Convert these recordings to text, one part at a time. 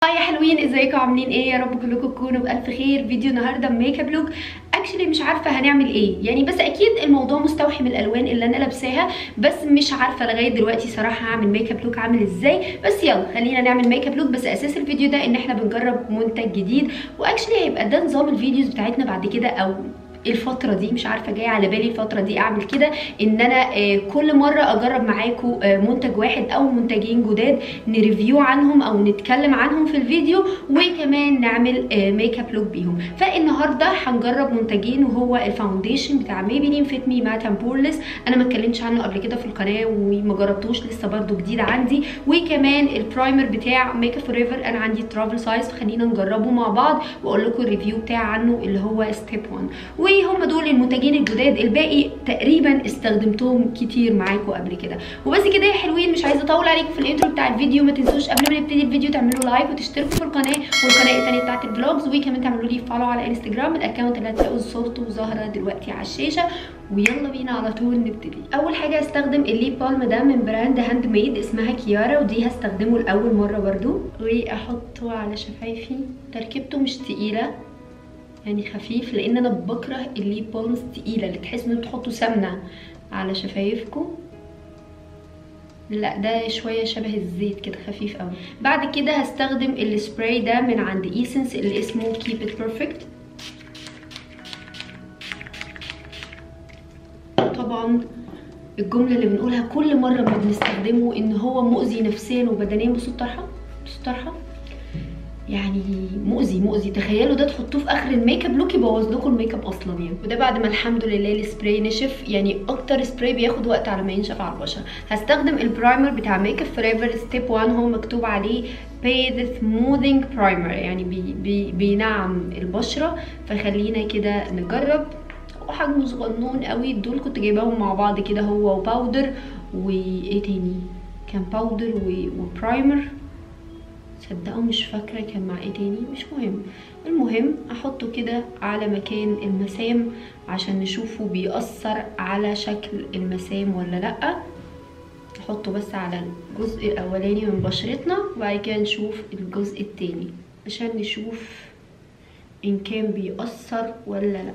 هاي يا حلوين ازيكم عاملين ايه يا رب كلكم تكونوا بالف خير فيديو النهارده ميك اب لوك اكشلي مش عارفه هنعمل ايه يعني بس اكيد الموضوع مستوحي من الالوان اللي انا لابساها بس مش عارفه لغايه دلوقتي صراحه هعمل ميك اب لوك عامل ازاي بس يلا خلينا نعمل ميك اب لوك بس اساس الفيديو ده ان احنا بنجرب منتج جديد واكشلي هيبقى ده نظام الفيديوز بتاعتنا بعد كده او الفترة دي مش عارفة جاية على بالي الفترة دي اعمل كده ان انا كل مرة اجرب معاكم منتج واحد او منتجين جداد نريفيو عنهم او نتكلم عنهم في الفيديو وكمان نعمل ميك اب لوك بيهم فالنهاردة هنجرب منتجين وهو الفاونديشن بتاع ميبلين فيت مي مات اند بورلس انا ما اتكلمتش عنه قبل كده في القناة وما جربتوش لسه برده جديد عندي وكمان البرايمر بتاع ميك اب فور ايفر انا عندي ترافل سايز فخلينا نجربه مع بعض واقول لكم الريفيو بتاع عنه اللي هو ستيب 1 هم دول المنتجين الجداد الباقي تقريبا استخدمتهم كتير معاكم قبل كده وبس كده يا حلوين مش عايزه اطول عليكم في الانترو بتاع الفيديو ما تنسوش قبل ما نبتدي الفيديو تعملوا لايك وتشتركوا في القناه والقناه الثانيه بتاعت الفلوجز وكمان تعملوا لي فولو على انستجرام الاكونت اللي هتلاقوا صورته ظاهره دلوقتي على الشاشه ويلا بينا على طول نبتدي اول حاجه هستخدم الليب بالم ده من براند هاند ميد اسمها كيارا ودي هستخدمه لاول مره برده واحطه على شفايفي تركيبته مش تقيله يعني خفيف لان انا بكره الليب بالمز تقيله اللي تحس ان تحطوا سمنه على شفايفكم لا ده شويه شبه الزيت كده خفيف قوي بعد كده هستخدم السبراي ده من عند ايسنس اللي اسمه كيب ات بيرفكت طبعا الجمله اللي بنقولها كل مره ما بنستخدمه ان هو مؤذي نفسيا وبدنيا بصوا الطرحه بصوا الطرحه يعني مؤذي مؤذي تخيلوا ده تحطوه في اخر الميك اب لوك يبوظ لكم الميك اب اصلا يعني وده بعد ما الحمد لله السبراي نشف يعني اكتر سبراي بياخد وقت على ما ينشف على البشره هستخدم البرايمر بتاع ميك اب فوريفر ستيب 1 هو مكتوب عليه باي سموذنج برايمر يعني بي بي بينعم البشره فخلينا كده نجرب وحجمه صغنون قوي دول كنت جايباهم مع بعض كده هو وباودر وايه تاني كان باودر وبرايمر صدقوا مش فاكره كان مع ايه تاني مش مهم المهم احطه كده على مكان المسام عشان نشوفه بيأثر على شكل المسام ولا لا نحطه بس على الجزء الاولاني من بشرتنا وبعد كده نشوف الجزء التاني عشان نشوف ان كان بيأثر ولا لا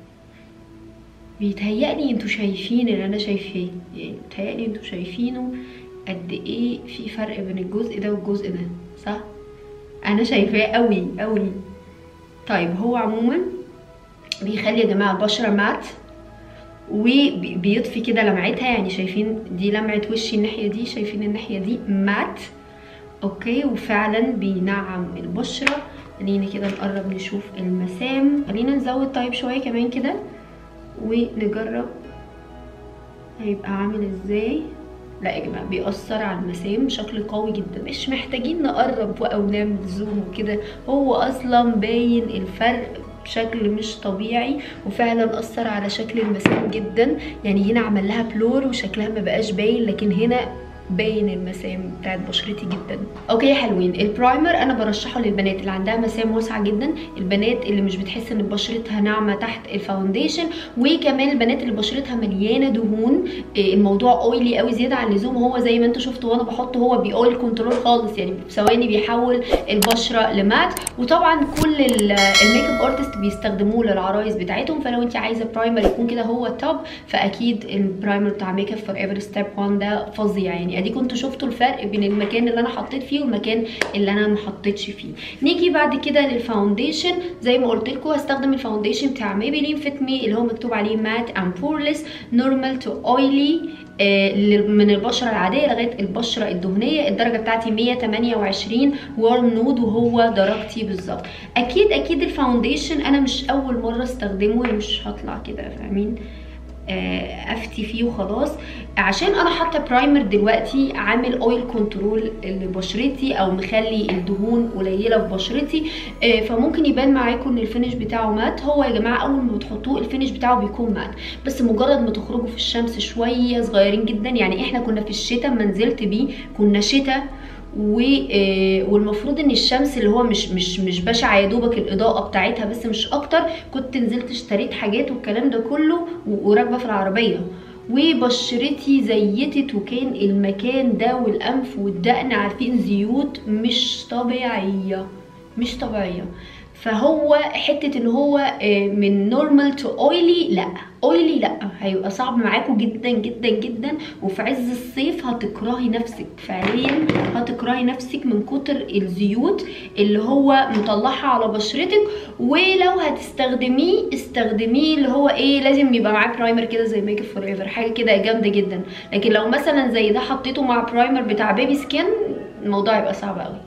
بيتهيألي انتوا شايفين اللي انا شايفاه يعني بيتهيألي انتوا شايفينه قد ايه في فرق بين الجزء ده والجزء ده صح انا شايفاه قوي قوي طيب هو عموما بيخلي يا جماعه البشره مات وبيطفي كده لمعتها يعني شايفين دي لمعه وشي الناحيه دي شايفين الناحيه دي مات اوكي وفعلا بينعم البشره خلينا كده نقرب نشوف المسام خلينا نزود طيب شويه كمان كده ونجرب هيبقى عامل ازاي لا يا جماعه بيأثر على المسام بشكل قوي جدا مش محتاجين نقرب بقى ونعمل زوم وكده هو اصلا باين الفرق بشكل مش طبيعي وفعلا اثر على شكل المسام جدا يعني هنا عمل لها بلور وشكلها ما بقاش باين لكن هنا باين المسام بتاعت بشرتي جدا اوكي يا حلوين البرايمر انا برشحه للبنات اللي عندها مسام واسعه جدا البنات اللي مش بتحس ان بشرتها ناعمه تحت الفاونديشن وكمان البنات اللي بشرتها مليانه دهون الموضوع اويلي قوي زياده عن اللزوم هو زي ما انتم شفتوا وانا بحطه هو بيأويل كنترول خالص يعني بثواني بيحول البشره لمات وطبعا كل الميك اب ارتست بيستخدموه للعرايس بتاعتهم فلو انت عايزه برايمر يكون كده هو التوب فاكيد البرايمر بتاع ميك اب فور ايفر ستيب 1 ده فظيع يعني ادي كنتوا شفتوا الفرق بين المكان اللي انا حطيت فيه والمكان اللي انا ما حطيتش فيه نيجي بعد كده للفاونديشن زي ما قلت لكم هستخدم الفاونديشن بتاع ميبلين فيت مي اللي هو مكتوب عليه مات اند بورلس نورمال تو اويلي من البشره العاديه لغايه البشره الدهنيه الدرجه بتاعتي 128 وارم نود وهو درجتي بالظبط اكيد اكيد الفاونديشن انا مش اول مره استخدمه مش هطلع كده فاهمين افتي فيه وخلاص عشان انا حاطه برايمر دلوقتي عامل اويل كنترول لبشرتي او مخلي الدهون قليله في بشرتي فممكن يبان معاكم ان الفينش بتاعه مات هو يا جماعه اول ما بتحطوه الفينش بتاعه بيكون مات بس مجرد ما تخرجوا في الشمس شويه صغيرين جدا يعني احنا كنا في الشتاء ما نزلت بيه كنا شتاء والمفروض ان الشمس اللي هو مش مش مش بشعه يا دوبك الاضاءه بتاعتها بس مش اكتر كنت نزلت اشتريت حاجات والكلام ده كله وراكبه في العربيه وبشرتي زيتت وكان المكان ده والانف والدقن عارفين زيوت مش طبيعيه مش طبيعيه فهو حته ان هو آه، من نورمال تو اويلي لا اويلي لا هيبقى صعب معاكم جدا جدا جدا وفي عز الصيف هتكرهي نفسك فعليا هتكرهي نفسك من كتر الزيوت اللي هو مطلعها على بشرتك ولو هتستخدميه استخدميه اللي هو ايه لازم يبقى معاه برايمر كده زي ميك اب فور ايفر حاجه كده جامده جدا لكن لو مثلا زي ده حطيته مع برايمر بتاع بيبي سكين الموضوع يبقى صعب قوي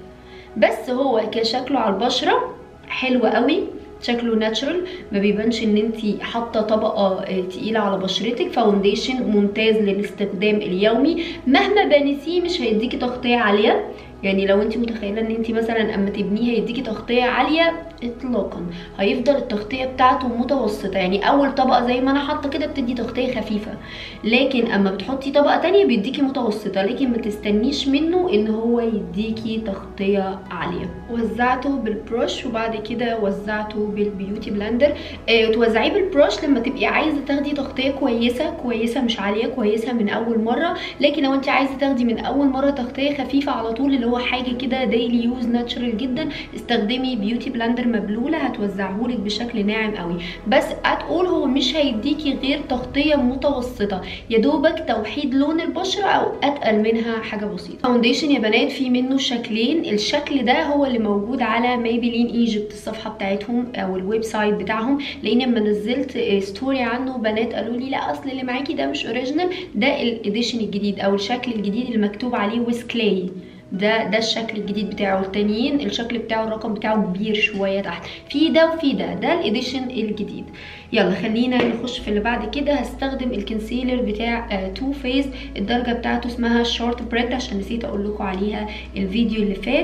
بس هو كشكله على البشره حلو قوي شكله ناتشرال ما بيبانش ان انت حاطه طبقه آه، تقيله على بشرتك فاونديشن ممتاز للاستخدام اليومي مهما بنسيه مش هيديكي تغطيه عاليه يعني لو انت متخيله ان انت مثلا اما تبنيه هيديكي تغطيه عاليه اطلاقا هيفضل التغطيه بتاعته متوسطه يعني اول طبقه زي ما انا حاطه كده بتدي تغطيه خفيفه لكن اما بتحطي طبقه تانية بيديكي متوسطه لكن ما تستنيش منه ان هو يديكي تغطيه عاليه وزعته بالبروش وبعد كده وزعته بالبيوتي بلندر اه توزعيه بالبروش لما تبقي عايزه تاخدي تغطيه كويسه كويسه مش عاليه كويسه من اول مره لكن لو انت عايزه تاخدي من اول مره تغطيه خفيفه على طول اللي هو حاجه كده ديلي يوز ناتشرال جدا استخدمي بيوتي بلندر مبلوله هتوزعهولك بشكل ناعم قوي بس اتقول هو مش هيديكي غير تغطيه متوسطه يا دوبك توحيد لون البشره او اتقل منها حاجه بسيطه فاونديشن يا بنات في منه شكلين الشكل ده هو اللي موجود على ميبلين ايجيبت الصفحه بتاعتهم او الويب سايت بتاعهم لان لما نزلت ستوري عنه بنات قالوا لي لا اصل اللي معاكي ده مش اوريجينال ده الاديشن الجديد او الشكل الجديد اللي مكتوب عليه ويز كلاي ده ده الشكل الجديد بتاعه التانيين الشكل بتاعه الرقم بتاعه كبير شويه تحت في ده وفي ده ده الاديشن الجديد يلا خلينا نخش في اللي بعد كده هستخدم الكونسيلر بتاع تو فيز الدرجه بتاعته اسمها شورت بريد عشان نسيت اقول لكم عليها الفيديو اللي فات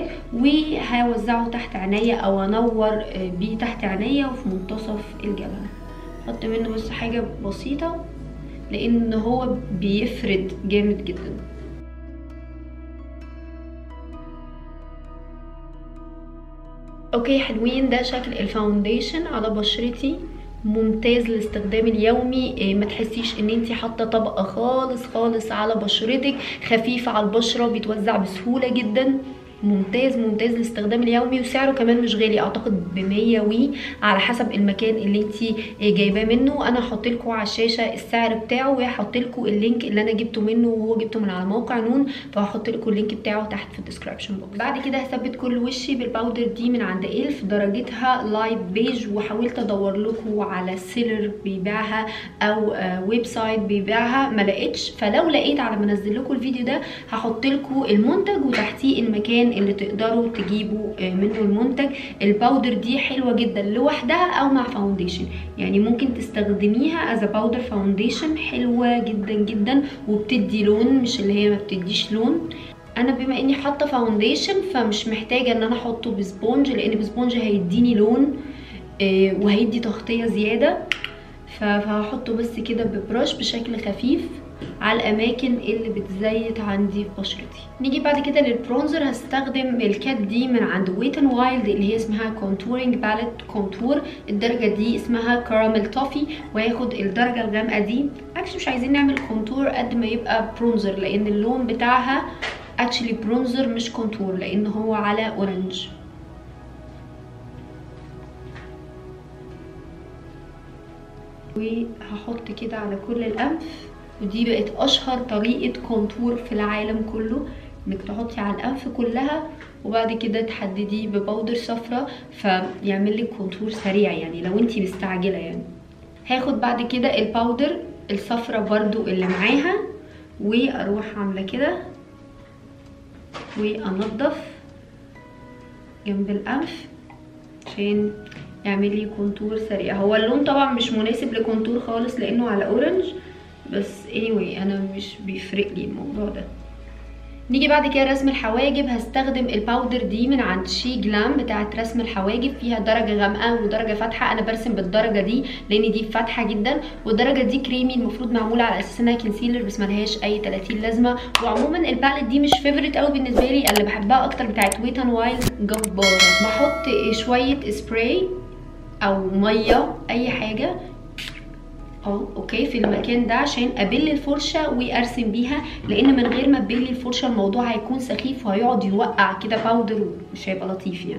وهوزعه تحت عينيا او انور آه، بيه تحت عينيا وفي منتصف الجبهه احط منه بس حاجه بسيطه لان هو بيفرد جامد جدا اوكي حلوين ده شكل الفاونديشن على بشرتي ممتاز للاستخدام اليومي إيه، ما تحسيش ان انت حاطه طبقه خالص خالص على بشرتك خفيف على البشره بيتوزع بسهوله جدا ممتاز ممتاز للاستخدام اليومي وسعره كمان مش غالي اعتقد ب 100 وي على حسب المكان اللي انت جايباه منه انا هحط لكم على الشاشه السعر بتاعه وهحط لكم اللينك اللي انا جبته منه وهو جبته من على موقع نون فهحط لكم اللينك بتاعه تحت في الديسكربشن بوكس بعد كده هثبت كل وشي بالباودر دي من عند الف درجتها لايت بيج وحاولت ادور لكم على سيلر بيبيعها او آه، ويب سايت بيبيعها ما لقيتش فلو لقيت على ما انزل لكم الفيديو ده هحط لكم المنتج وتحتيه المكان اللي تقدروا تجيبوا آه، منه المنتج الباودر دي حلوه جدا لوحدها او مع فاونديشن يعني ممكن تستخدميها از باودر فاونديشن حلوه جدا جدا وبتدي لون مش اللي هي ما بتديش لون انا بما اني حاطه فاونديشن فمش محتاجه ان انا احطه بسبونج لان بسبونج هيديني لون آه، وهيدي تغطيه زياده ف- فهحطه بس كده ببرش بشكل خفيف على الاماكن اللي بتزيت عندي في بشرتي نيجي بعد كده للبرونزر هستخدم الكات دي من عند ويت اند وايلد اللي هي اسمها كونتورنج باليت كونتور الدرجه دي اسمها كراميل توفي وهاخد الدرجه الغامقه دي اكشلي مش عايزين نعمل كونتور قد ما يبقى برونزر لان اللون بتاعها اكشلي برونزر مش كونتور لان هو على اورنج وهحط كده على كل الانف ودي بقت اشهر طريقه كونتور في العالم كله انك تحطي على الانف كلها وبعد كده تحددي ببودر صفرة فيعمل لك كونتور سريع يعني لو انتي مستعجله يعني هاخد بعد كده الباودر الصفرة برضو اللي معاها واروح عامله كده وانضف جنب الانف عشان يعمل لي كونتور سريع هو اللون طبعا مش مناسب لكونتور خالص لانه على اورنج بس anyway انا مش بيفرق لي الموضوع ده نيجي بعد كده رسم الحواجب هستخدم الباودر دي من عند شي جلام بتاعت رسم الحواجب فيها درجه غامقه ودرجه فاتحه انا برسم بالدرجه دي لان دي فاتحه جدا والدرجه دي كريمي المفروض معموله على اساس انها كونسيلر بس ملهاش اي 30 لازمه وعموما الباليت دي مش فيفورت قوي بالنسبه لي اللي بحبها اكتر بتاعت ويت اند وايلد جباره بحط شويه سبراي او ميه اي حاجه اهو اوكي في المكان ده عشان ابل الفرشه وارسم بيها لان من غير ما تبلي الفرشه الموضوع هيكون سخيف وهيقعد يوقع كده باودر ومش هيبقى لطيف يعني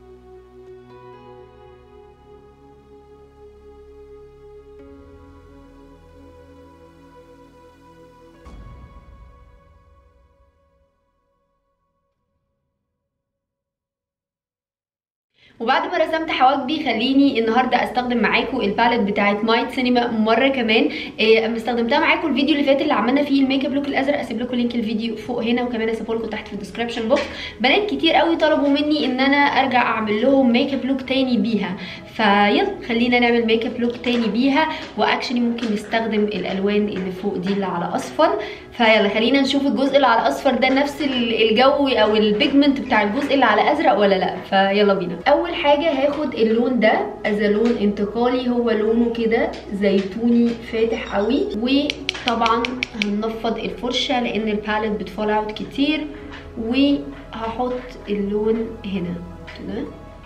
وبعد ما رسمت حواجبي خليني النهارده استخدم معاكم الباليت بتاعت مايت سينما مره كمان إيه استخدمتها معاكم الفيديو اللي فات اللي عملنا فيه الميك اب لوك الازرق اسيب لكم لينك الفيديو فوق هنا وكمان اسيبه لكم تحت في الديسكربشن بوكس بنات كتير قوي طلبوا مني ان انا ارجع اعمل لهم ميك اب لوك تاني بيها فيلا خلينا نعمل ميك اب لوك تاني بيها واكشلي ممكن نستخدم الالوان اللي فوق دي اللي على اصفر فيلا خلينا نشوف الجزء اللي على اصفر ده نفس الجو او البيجمنت بتاع الجزء اللي على ازرق ولا لا فيلا بينا اول حاجه هاخد اللون ده از لون انتقالي هو لونه كده زيتوني فاتح قوي وطبعا هنفض الفرشه لان الباليت بتفول اوت كتير وهحط اللون هنا كده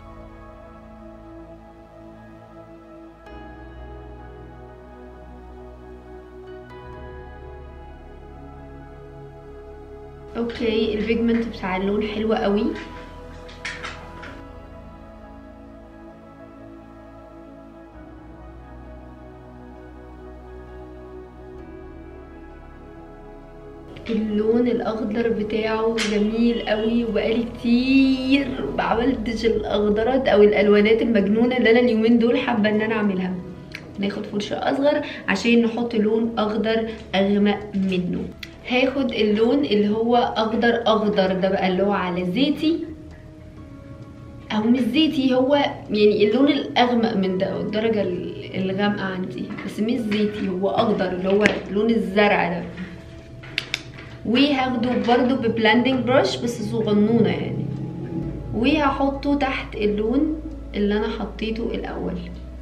اوكي البيجمنت بتاع اللون حلو قوي اللون الاخضر بتاعه جميل قوي وبقالي كتير ما عملتش الاخضرات او الالوانات المجنونه اللي انا اليومين دول حابه ان انا اعملها ناخد فرشه اصغر عشان نحط لون اخضر اغمق منه هاخد اللون اللي هو اخضر اخضر ده بقى اللي هو على زيتي او مش زيتي هو يعني اللون الاغمق من ده الدرجه الغامقه عندي بس مش زيتي هو اخضر اللي هو لون الزرع ده وهاخده برضو ببلاندنج برش بس صغنونه يعني وهحطه تحت اللون اللي انا حطيته الاول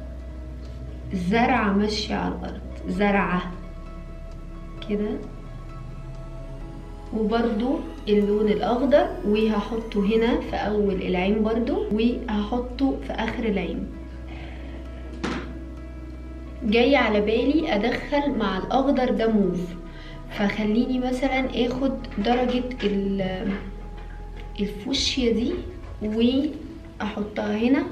زرعه ماشيه على الارض زرعه كده وبرده اللون الاخضر وهحطه هنا في اول العين برضو وهحطه في اخر العين جاي على بالي ادخل مع الاخضر ده موف فخليني مثلا اخد درجة الفوشيا دي واحطها هنا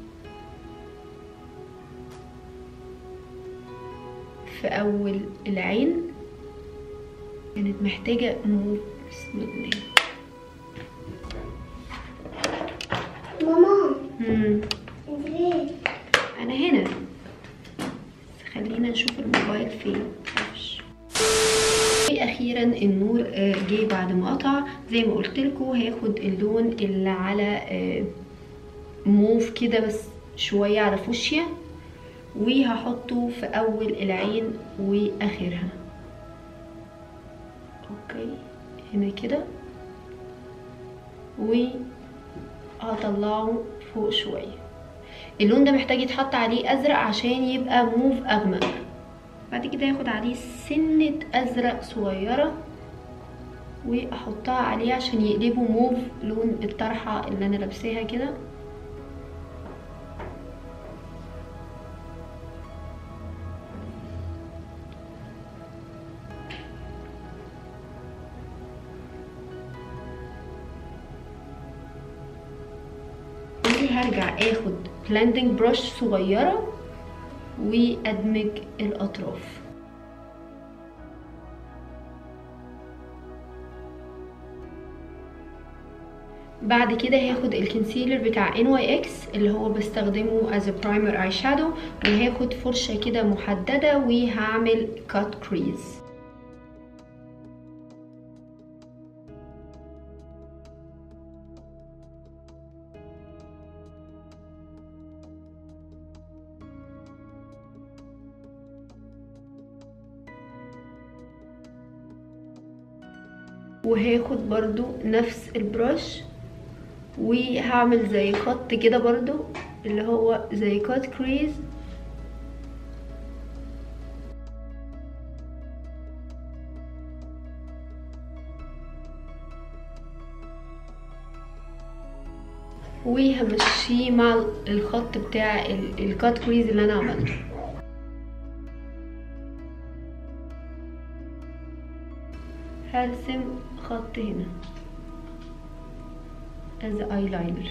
في اول العين كانت محتاجة موف بسم الله ماما مم. انت فين؟ انا هنا بس خلينا نشوف الموبايل فين متخافش. اخيرا النور آه، جه بعد ما قطع زي ما قلت لكم هاخد اللون اللي على آه، موف كده بس شويه على فوشيا وهحطه في اول العين واخرها اوكي هنا كده وهطلعه فوق شويه اللون ده محتاج يتحط عليه ازرق عشان يبقى موف اغمق بعد كده هاخد عليه سنة ازرق صغيرة واحطها عليه عشان يقلبه موف لون الطرحة اللي انا لابساها كده هرجع اخد بلاندنج برش صغيرة وادمج الاطراف بعد كده هاخد الكونسيلر بتاع ان واي اكس اللي هو بستخدمه از برايمر اي شادو وهاخد فرشه كده محدده وهعمل كات كريز وهاخد برضو نفس البرش وهعمل زي خط كده برضو اللي هو زي كات كريز وهمشيه مع الخط بتاع الكات كريز اللي انا عملته هرسم خط هنا as eyeliner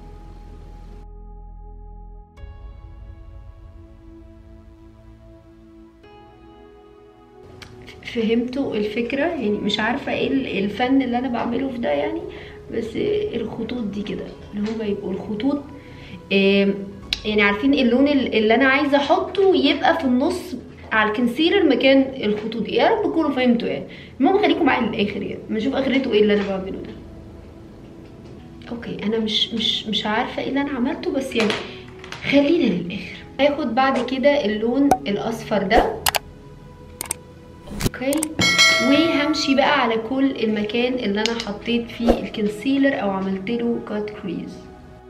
فهمتوا الفكرة يعني مش عارفة ايه الفن اللي انا بعمله في ده يعني بس الخطوط دي كده اللي هما يبقوا الخطوط يعني عارفين اللون اللي انا عايزة احطه يبقى في النص على الكونسيلر مكان الخطوط يا رب تكونوا فهمتوا يعني المهم خليكم معايا للاخر يعني نشوف اخرته ايه اللي انا بعمله ده اوكي انا مش مش مش عارفه ايه اللي انا عملته بس يعني خلينا للاخر هاخد بعد كده اللون الاصفر ده اوكي وهمشي بقى على كل المكان اللي انا حطيت فيه الكونسيلر او عملت له كات كريز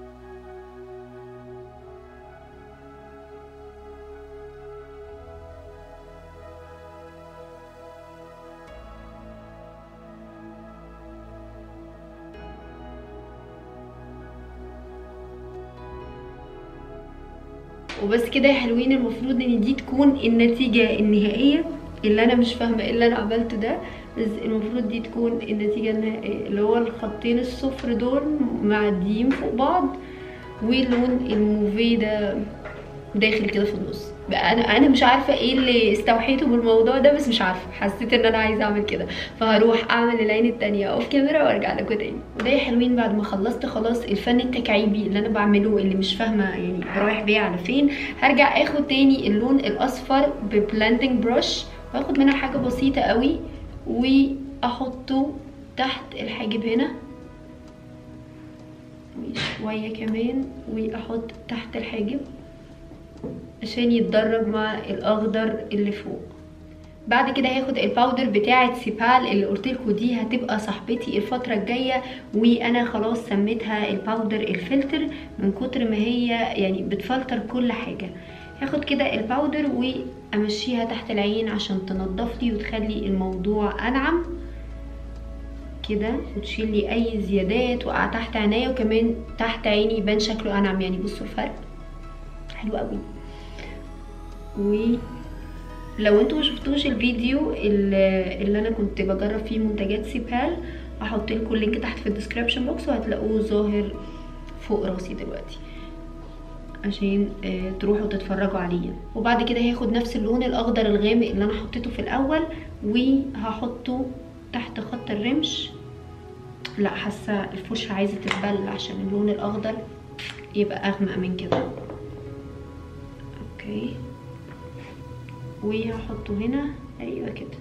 وبس كده يا حلوين المفروض ان دي تكون النتيجه النهائيه اللي انا مش فاهمه ايه اللي انا عملته ده بس المفروض دي تكون النتيجه النهائيه اللي هو الخطين الصفر دول معديين فوق بعض ولون الموفي ده داخل كده في النص بقى انا انا مش عارفه ايه اللي استوحيته بالموضوع ده بس مش عارفه حسيت ان انا عايزه اعمل كده فهروح اعمل العين التانية اوف كاميرا وارجع لكم تاني وده يا حلوين بعد ما خلصت خلاص الفن التكعيبي اللي انا بعمله اللي مش فاهمه يعني رايح بيه على فين هرجع اخد تاني اللون الاصفر ببلندنج بروش واخد منها حاجه بسيطه قوي واحطه تحت الحاجب هنا وشويه كمان واحط تحت الحاجب عشان يتدرج مع الاخضر اللي فوق بعد كده هاخد الباودر بتاعه سيبال اللي قلت لكم دي هتبقى صاحبتي الفتره الجايه وانا خلاص سميتها الباودر الفلتر من كتر ما هي يعني بتفلتر كل حاجه هاخد كده الباودر وامشيها تحت العين عشان تنضف لي وتخلي الموضوع انعم كده وتشيل لي اي زيادات وقع تحت عينيا وكمان تحت عيني يبان شكله انعم يعني بصوا الفرق حلو قوي ولو انتوا مشفتوش الفيديو اللي, اللي انا كنت بجرب فيه منتجات سيبال هحط لكم اللينك تحت في الديسكريبشن بوكس وهتلاقوه ظاهر فوق راسي دلوقتي عشان اه تروحوا تتفرجوا عليه وبعد كده هاخد نفس اللون الاخضر الغامق اللي انا حطيته في الاول وهحطه تحت خط الرمش لا حاسه الفرشه عايزه تتبل عشان اللون الاخضر يبقى اغمق من كده اوكي وهحطه هنا ايوه كده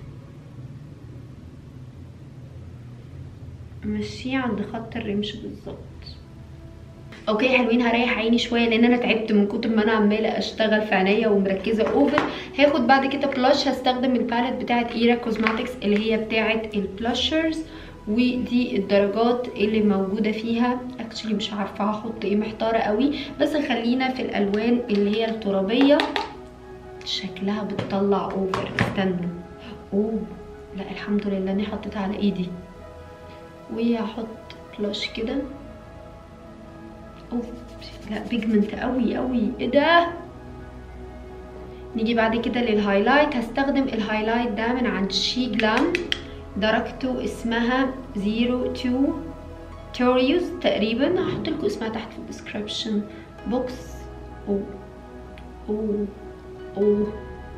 امشيه عند خط الرمش بالظبط اوكي حلوين هريح عيني شويه لان انا تعبت من كتر ما انا عماله اشتغل في عينيا ومركزه اوفر هاخد بعد كده بلاش هستخدم الباليت بتاعه ايرا كوزماتكس اللي هي بتاعه البلاشرز ودي الدرجات اللي موجوده فيها اكشلي مش عارفه هحط ايه محتاره قوي بس خلينا في الالوان اللي هي الترابيه شكلها بتطلع اوفر استنوا اوه لا الحمد لله اني حطيتها على ايدي وهحط بلاش كده اوف لا بيجمنت قوي قوي ايه ده نيجي بعد كده للهايلايت هستخدم الهايلايت ده من عند شي جلام درجته اسمها 02 توريوز تقريبا هحط لكم اسمها تحت في الديسكريبشن بوكس اوه اوه اوه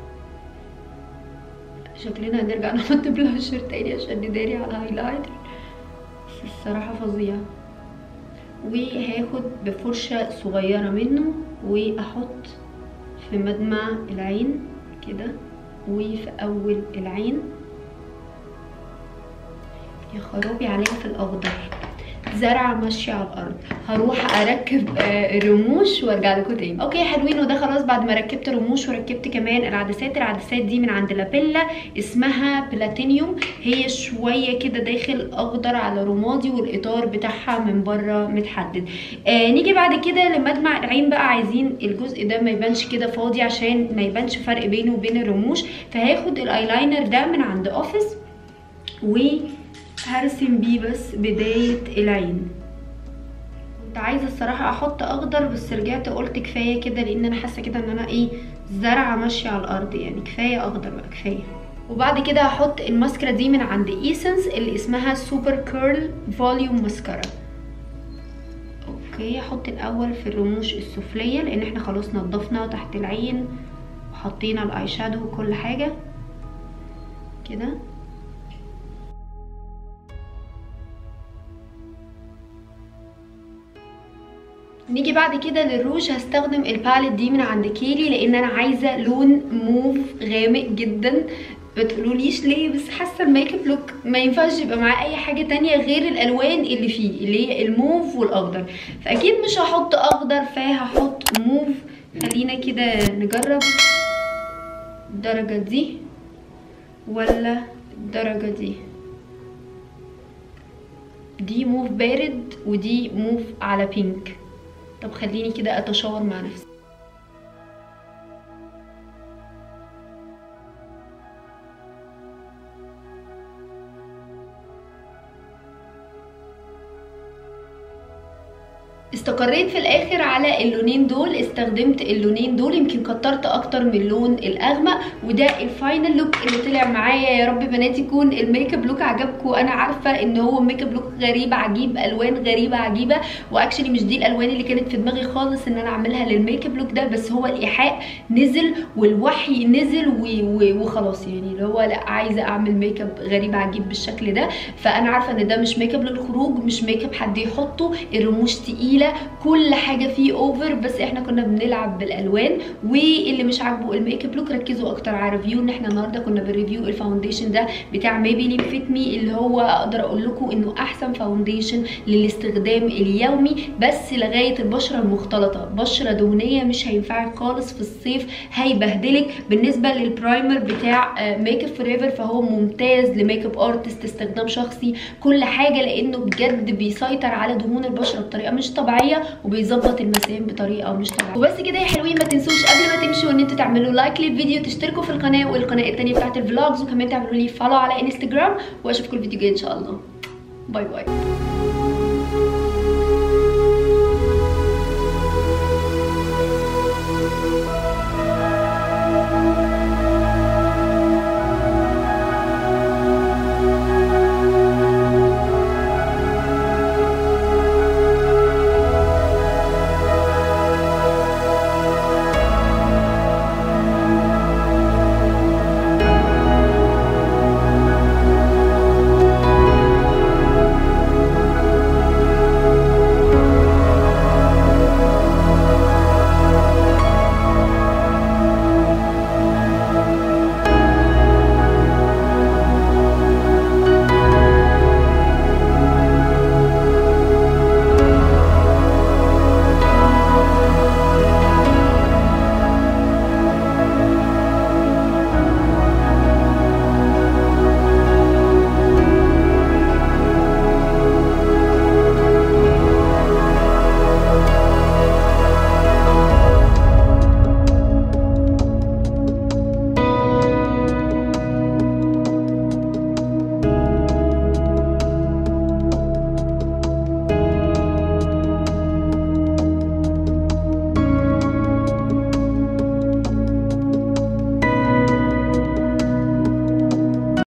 شكلنا هنرجع نحط بلاشر تاني عشان نداري على الهايلايتر بس الصراحة فظيع وهاخد بفرشة صغيرة منه واحط في مدمع العين كده وفي اول العين يا خرابي عليها في الاخضر زرعه ماشيه على الارض هروح اركب رموش وارجع لكم تاني اوكي حلوين وده خلاص بعد ما ركبت رموش وركبت كمان العدسات العدسات دي من عند لابيلا اسمها بلاتينيوم هي شويه كده داخل اخضر على رمادي والاطار بتاعها من بره متحدد آه نيجي بعد كده لمدمع العين بقى عايزين الجزء ده ما يبانش كده فاضي عشان ما يبانش فرق بينه وبين الرموش فهاخد الايلاينر ده من عند اوفيس و هرسم بيه بس بداية العين كنت عايزة الصراحة احط اخضر بس رجعت قلت كفاية كده لان انا حاسة كده ان انا ايه زرعة ماشية على الارض يعني كفاية اخضر بقى كفاية وبعد كده هحط الماسكارا دي من عند ايسنس اللي اسمها سوبر كيرل فوليوم ماسكارا اوكي هحط الاول في الرموش السفليه لان احنا خلاص نضفنا تحت العين وحطينا الاي شادو وكل حاجه كده نيجي بعد كده للروج هستخدم الباليت دي من عند كيلي لان انا عايزه لون موف غامق جدا بتقولوليش ليه بس حاسه الميك اب لوك ما ينفعش يبقى معاه اي حاجه تانية غير الالوان اللي فيه اللي هي الموف والاخضر فاكيد مش هحط اخضر فهحط موف خلينا كده نجرب الدرجه دي ولا الدرجه دي دي موف بارد ودي موف على بينك طب خليني كده اتشاور مع نفسي استقريت في الاخر على اللونين دول استخدمت اللونين دول يمكن كترت اكتر من اللون الاغمق وده الفاينل لوك اللي طلع معايا يا رب بنات يكون الميك اب لوك عجبكم انا عارفه ان هو ميك اب لوك غريب عجيب الوان غريبه عجيبه واكشلي مش دي الالوان اللي كانت في دماغي خالص ان انا اعملها للميك اب لوك ده بس هو الايحاء نزل والوحي نزل وخلاص يعني اللي هو لا عايزه اعمل ميك اب غريب عجيب بالشكل ده فانا عارفه ان ده مش ميك اب للخروج مش ميك اب حد يحطه الرموش تقيله كل حاجه فيه اوفر بس احنا كنا بنلعب بالالوان واللي مش عاجبه الميك اب لوك ركزوا اكتر على ريفيو ان احنا النهارده كنا بنريفيو الفاونديشن ده بتاع ميبيلين فيت مي اللي هو اقدر اقول لكم انه احسن فاونديشن للاستخدام اليومي بس لغايه البشره المختلطه بشره دهنيه مش هينفعك خالص في الصيف هيبهدلك بالنسبه للبرايمر بتاع ميك اب فوريفر فهو ممتاز لميك اب ارتست استخدام شخصي كل حاجه لانه بجد بيسيطر على دهون البشره بطريقه مش طبيعيه وبيظبط المسام بطريقه مش طبيعيه وبس كده يا حلوين ما تنسوش قبل ما تمشوا ان انتوا تعملوا لايك للفيديو تشتركوا في القناه والقناه الثانيه بتاعت الفلوجز وكمان تعملوا لي فولو على انستجرام واشوفكم الفيديو الجاي ان شاء الله باي باي